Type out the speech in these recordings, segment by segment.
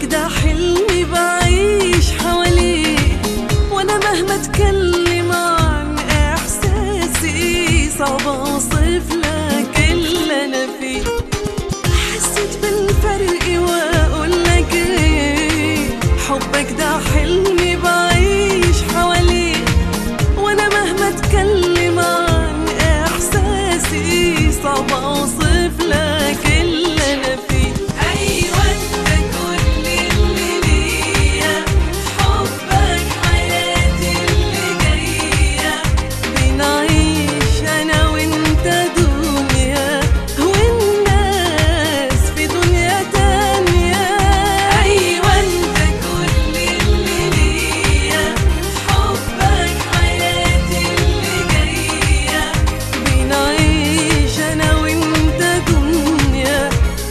حبك ده حلمي بعيش حواليه وانا مهما اتكلم عن احساسي صعب اوصف لك اللي انا فيه حسيت بالفرق واقول لك ايه حبك ده حلمي بعيش حواليه وانا مهما اتكلم عن احساسي صعب اوصف لك اللي انا فيه ايوه انت كل اللي ليا حبك حياتي اللي جايه بنعيش انا وانت دنيا والناس في دنيا تانية ايوه انت كل اللي ليا حبك حياتي اللي جايه بنعيش انا وانت دنيا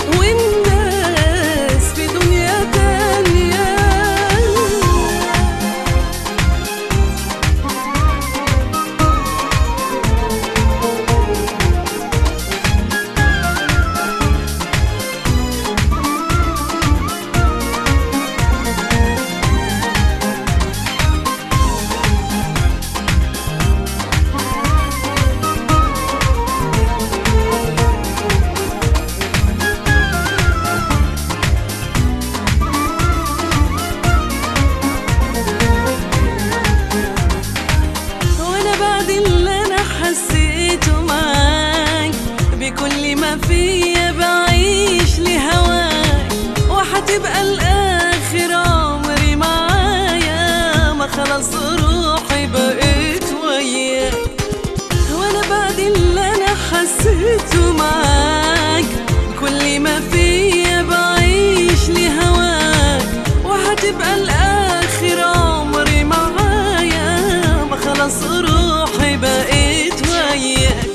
والناس في دنيا تانية وانا بعد اللي انا حسيته معاك بكل ما فيا بعيش لهواك وحتبقى الاخر عمري معايا ما خلاص روحي بقيت وياك وانا بعد اللي انا حسيته معاك بكل ما فيا بعيش لهواك وهتبقى الاخر عمري معايا ما خلاص روحي بقيت وياك